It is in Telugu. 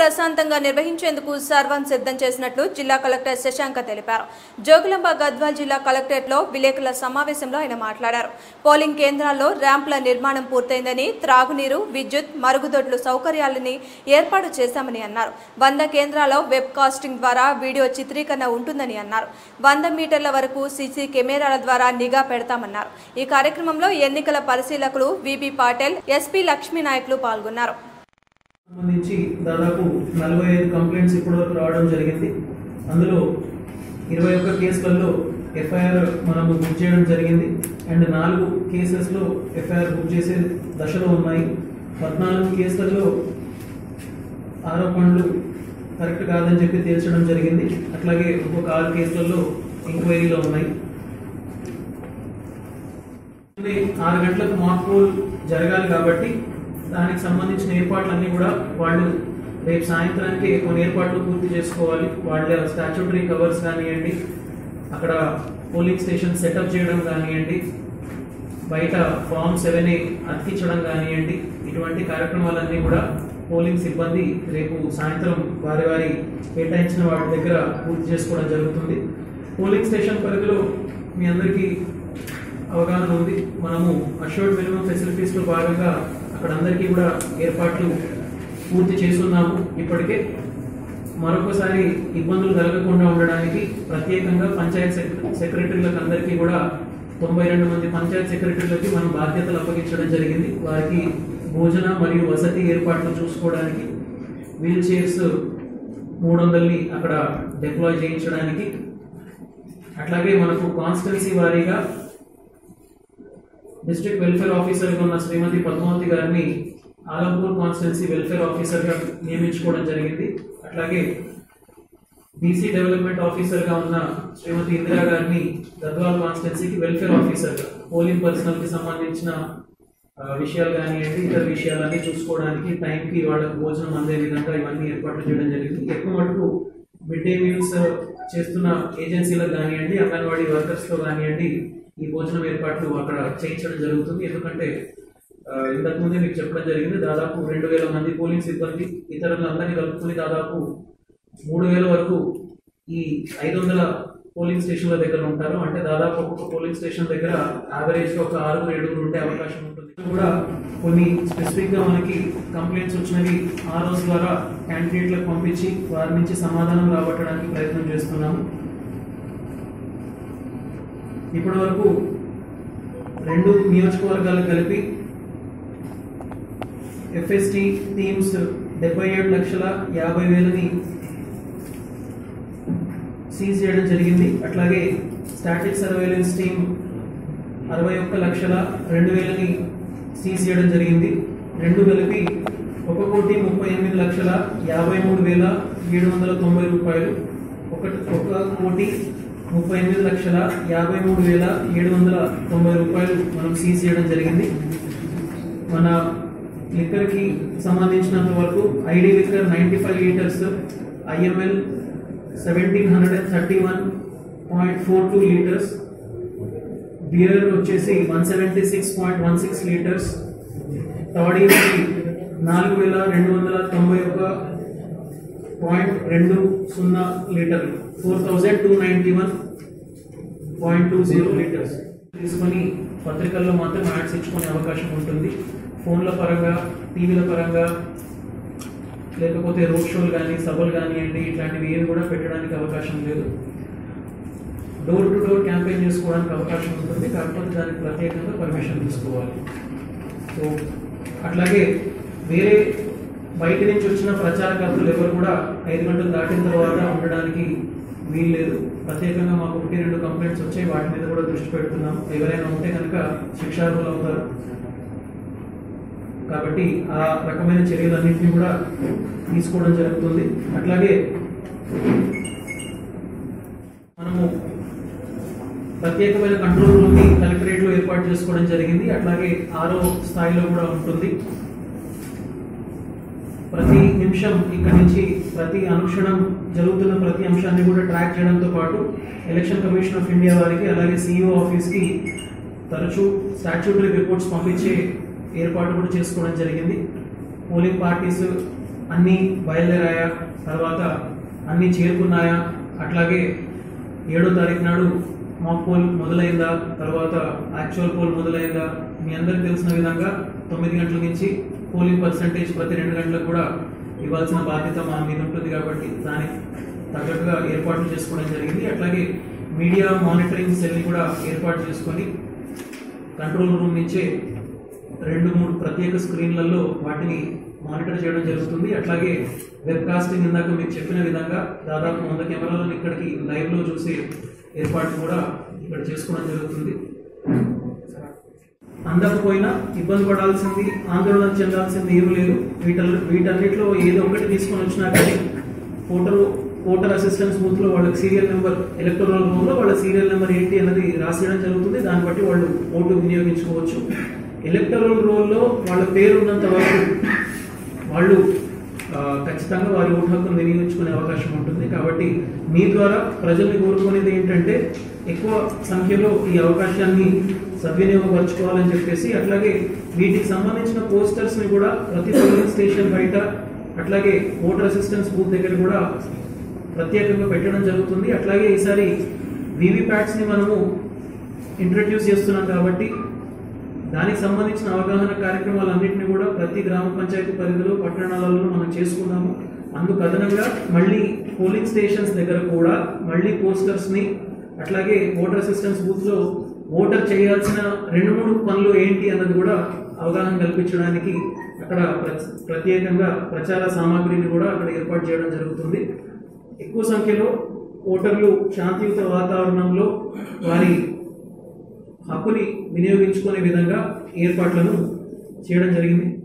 ప్రశాంతంగా నిర్వహించేందుకు సర్వం సిద్ధం చేసినట్లు జిల్లా కలెక్టర్ శశాంక తెలిపారు జోగులాంబ గద్వాల్ జిల్లా కలెక్టరేట్లో విలేకరుల సమావేశంలో ఆయన మాట్లాడారు పోలింగ్ కేంద్రాల్లో ర్యాంపుల నిర్మాణం పూర్తయిందని త్రాగునీరు విద్యుత్ మరుగుదొడ్లు సౌకర్యాలని ఏర్పాటు చేశామని అన్నారు వంద కేంద్రాల్లో వెబ్ కాస్టింగ్ ద్వారా వీడియో చిత్రీకరణ ఉంటుందని అన్నారు వంద మీటర్ల వరకు సీసీ కెమెరాల ద్వారా నిఘా పెడతామన్నారు ఈ కార్యక్రమంలో ఎన్నికల పరిశీలకులు విబి పాటెల్ ఎస్పీ లక్ష్మీ నాయకులు పాల్గొన్నారు సంబంధించి దాదాపు నలభై ఐదు కంప్లైంట్స్ ఇప్పటివరకు రావడం జరిగింది అందులో ఇరవై ఒక్క కేసులలో ఎఫ్ఐఆర్ మనము బుక్ చేయడం జరిగింది అండ్ నాలుగు కేసెస్లో ఎఫ్ఐఆర్ బుక్ చేసే దశలో ఉన్నాయి పద్నాలుగు కేసులలో ఆరోపణలు కరెక్ట్ కాదని చెప్పి తేల్చడం జరిగింది అట్లాగే ఇంకొక ఆరు కేసులలో ఎంక్వైరీలో ఉన్నాయి ఇది ఆరు గంటలకు మాక్ పోల్ జరగాలి కాబట్టి దానికి సంబంధించిన ఏర్పాట్లన్నీ కూడా వాళ్ళు రేపు సాయంత్రానికి కొన్ని ఏర్పాట్లు పూర్తి చేసుకోవాలి వాళ్ళ స్టాచ్యూటరీ కవర్స్ కానివ్వండి అక్కడ పోలింగ్ స్టేషన్ సెటప్ చేయడం కానివ్వండి బయట ఫామ్ సెవెన్ అతికించడం కానివ్వండి ఇటువంటి కార్యక్రమాలన్నీ కూడా పోలింగ్ సిబ్బంది రేపు సాయంత్రం వారి వారి కేటాయించిన వాటి దగ్గర పూర్తి చేసుకోవడం జరుగుతుంది పోలింగ్ స్టేషన్ పరిధిలో మీ అందరికీ అవగాహన ఉంది మనము అష్యూర్డ్ మినిమం ఫెసిలిటీస్లో భాగంగా అక్కడ అందరికీ కూడా ఏర్పాట్లు పూర్తి చేస్తున్నాము ఇప్పటికే మరొకసారి ఇబ్బందులు కలగకుండా ఉండడానికి ప్రత్యేకంగా పంచాయత్ సెక్ర- సెక్రటరీలకు అందరికీ కూడా తొంభై రెండు మంది పంచాయత్ సెక్రటరీలకి మనం బాధ్యతలు అప్పగించడం జరిగింది వారికి భోజన మరియు వసతి ఏర్పాట్లు చూసుకోవడానికి వీల్ చైర్స్ మూడు వందలని అక్కడ డిప్లాయ్ చేయించడానికి అట్లాగే మనకు కాన్స్టెన్సీ వారీగా డిస్ట్రిక్ట్ వెల్ఫేర్ ఆఫీసర్గా ఉన్న శ్రీమతి పద్మావతి గారిని ఆలంపూర్ కాన్స్టిట్యున్సీ వెల్ఫేర్ ఆఫీసర్గా నియమించుకోవడం జరిగింది అట్లాగే బీసీ డెవలప్మెంట్ ఆఫీసర్గా ఉన్న శ్రీమతి ఇందిరా గారిని గద్వాల్ కాన్స్టిట్యున్సీకి వెల్ఫేర్ ఆఫీసర్గా పోలింగ్ పర్సనల్కి సంబంధించిన ఆ, విషయాలు కానివ్వండి ఇతర విషయాలన్నీ చూసుకోవడానికి టైంకి వాళ్ళకి భోజనం అందే విధంగా ఇవన్నీ ఏర్పాట్లు చేయడం జరిగింది ఎక్కువ మటుకు మిడ్ డే మీల్స్ చేస్తున్న ఏజెన్సీలకు కానివ్వండి అంగన్వాడీ వర్కర్స్తో కానివ్వండి ఈ భోజనం ఏర్పాట్లు అక్కడ చేయించడం జరుగుతుంది ఎందుకంటే ఆ, ఇంతకుముందే మీకు చెప్పడం జరిగింది దాదాపు రెండు వేల మంది పోలింగ్ సిబ్బంది ఇతరులందరినీ కలుపుకొని దాదాపు మూడు వేల వరకు ఈ ఐదు వందల పోలింగ్ స్టేషన్ల దగ్గర ఉంటారు అంటే దాదాపు ఒక్కొక్క పోలింగ్ స్టేషన్ దగ్గర యావరేజ్ ఒక ఆరుగురు ఏడుగురు ఉండే అవకాశం ఉంటుంది కూడా కొన్ని స్పెసిఫిక్ గా మనకి కంప్లైంట్స్ వచ్చినవి ఆ రోజు ద్వారా క్యాండిడేట్లకు పంపించి వారి నుంచి సమాధానం రాబట్టడానికి ప్రయత్నం చేస్తున్నాము ఇప్పటి వరకు రెండు నియోజకవర్గాలు కలిపి ఎఫ్ఎస్టి టీమ్స్ డెబ్బై ఏడు లక్షల యాభై వేలని సీజ్ చేయడం జరిగింది అట్లాగే స్టాటిక్ సర్వేలెన్స్ టీమ్ అరవై ఒక్క లక్షల రెండు వేలని సీజ్ చేయడం జరిగింది రెండు కలిపి ఒక కోటి ముప్పై ఎనిమిది లక్షల యాభై మూడు వేల ఏడు వందల తొంభై రూపాయలు ఒకటి ఒక కోటి ముప్పై ఎనిమిది లక్షల యాభై మూడు వేల ఏడు వందల తొంభై రూపాయలు మనం సీజ్ చేయడం జరిగింది మన లిక్కర్కి సంబంధించినంత వరకు ID liquor ninety five litres IML seventeen hundred and thirty one point four two litres beer వచ్చేసి one seventy six point one six litres టాడీకి నాలుగు వేల రెండు వందల తొంభై ఒక పాయింట్ రెండు సున్నా లీటర్లు four thousand two ninety one point two zero litres తీసుకొని పత్రికల్లో మాత్రం యాడ్స్ ఇచ్చుకునే అవకాశం ఉంటుంది ఫోన్ల పరంగా టీవీల పరంగా లేకపోతే రోడ్ షోలు కానీ సభలు కానివ్వండి ఇట్లాంటివి ఏవి కూడా పెట్టడానికి అవకాశం లేదు డోర్ టు డోర్ క్యాంపెయిన్ చేసుకోవడానికి అవకాశం ఉంటుంది కాకపోతే దానికి ప్రత్యేకంగా పర్మిషన్ తీసుకోవాలి సో అట్లాగే వేరే బయట నుంచి వచ్చిన ప్రచారకర్తలు ఎవరు కూడా ఐదు గంటలు దాటిన తర్వాత ఉండడానికి వీలు లేదు ప్రత్యేకంగా మాకు ఒకటి రెండు కంప్లైంట్స్ వచ్చాయి వాటి మీద కూడా దృష్టి పెడుతున్నాం ఎవరైనా ఉంటే కనుక శిక్షార్హులు అవుతారు కాబట్టి ఆ రకమైన చర్యలన్నింటినీ కూడా తీసుకోవడం జరుగుతుంది అట్లాగే మనము ప్రత్యేకమైన కంట్రోల్ రూమ్ని కలెక్టరేట్లో ఏర్పాటు చేసుకోవడం జరిగింది అట్లాగే ఆరో స్థాయిలో కూడా ఉంటుంది ప్రతి నిమిషం ఇక్కడి నుంచి ప్రతి అనుక్షణం జరుగుతున్న ప్రతి అంశాన్ని కూడా ట్రాక్ చేయడంతో పాటు ఎలక్షన్ కమిషన్ ఆఫ్ ఇండియా వారికి అలాగే సిఇఓ ఆఫీస్కి తరచూ స్టాచ్యూటరీ రిపోర్ట్స్ పంపించే ఏర్పాటు కూడా చేసుకోవడం జరిగింది పోలింగ్ పార్టీస్ అన్నీ బయలుదేరాయా తర్వాత అన్నీ చేరుకున్నాయా అట్లాగే ఏడో తారీఖు నాడు మాక్ పోల్ మొదలైందా తర్వాత యాక్చువల్ పోల్ మొదలైందా మీ అందరికి తెలిసిన విధంగా తొమ్మిది గంటల నుంచి పోలింగ్ పర్సంటేజ్ ప్రతి రెండు గంటలకు కూడా ఇవ్వాల్సిన బాధ్యత మా మీద ఉంటుంది కాబట్టి దానికి తగ్గట్టుగా ఏర్పాట్లు చేసుకోవడం జరిగింది అట్లాగే మీడియా మానిటరింగ్ సెల్ని కూడా ఏర్పాటు చేసుకొని కంట్రోల్ రూమ్ నుంచే రెండు మూడు ప్రత్యేక స్క్రీన్లలో వాటిని మానిటర్ చేయడం జరుగుతుంది అట్లాగే వెబ్ కాస్టింగ్ ఇందాక మీకు చెప్పిన విధంగా దాదాపు వంద కెమెరాలను ఇక్కడికి లైవ్లో చూసే ఏర్పాటు కూడా ఇక్కడ చేసుకోవడం జరుగుతుంది అందకపోయినా ఇబ్బంది పడాల్సింది ఆందోళన చెందాల్సింది ఏమీ లేదు వీట వీటన్నిటిలో ఏదో ఒకటి తీసుకొని వచ్చినా కానీ ఓటరు ఓటర్ అసిస్టెన్స్ బూత్ లో వాళ్ళకి సీరియల్ నెంబర్ ఎలక్టోరల్ రూమ్ లో వాళ్ళ సీరియల్ నెంబర్ ఏంటి అన్నది రాసేయడం జరుగుతుంది దాన్ని బట్టి వాళ్ళు ఓటు వినియోగించుకోవచ్చు ఎలక్టోరల్ రోల్ లో వాళ్ళ పేరు ఉన్నంత వరకు వాళ్ళు ఆ, ఖచ్చితంగా వారి ఓటు హక్కును వినియోగించుకునే అవకాశం ఉంటుంది కాబట్టి మీ ద్వారా ప్రజల్ని కోరుకునేది ఏంటంటే ఎక్కువ సంఖ్యలో ఈ అవకాశాన్ని సద్వినియోగపరచుకోవాలని చెప్పేసి అట్లాగే వీటికి సంబంధించిన పోస్టర్స్ ని కూడా ప్రతి పోలింగ్ స్టేషన్ బయట అట్లాగే ఓటర్ అసిస్టెన్స్ బూత్ దగ్గర కూడా ప్రత్యేకంగా పెట్టడం జరుగుతుంది అట్లాగే ఈసారి వీవీప్యాట్స్ ని మనము ఇంట్రడ్యూస్ చేస్తున్నాం కాబట్టి దానికి సంబంధించిన అవగాహన కార్యక్రమాలన్నింటినీ కూడా ప్రతి గ్రామ పంచాయతీ పరిధిలో పట్టణాలలో మనం చేసుకున్నాము అందుకు అదనంగా మళ్ళీ పోలింగ్ స్టేషన్స్ దగ్గర కూడా మళ్ళీ పోస్టర్స్ ని అట్లాగే ఓటర్ అసిస్టెన్స్ బూత్ లో ఓటర్ చేయాల్సిన రెండు మూడు పనులు ఏంటి అన్నది కూడా అవగాహన కల్పించడానికి అక్కడ ప్ర- ప్రత్యేకంగా ప్రచార సామాగ్రిని కూడా అక్కడ ఏర్పాటు చేయడం జరుగుతుంది ఎక్కువ సంఖ్యలో ఓటర్లు శాంతియుత వాతావరణంలో వారి హక్కుని వినియోగించుకునే విధంగా ఏర్పాట్లను చేయడం జరిగింది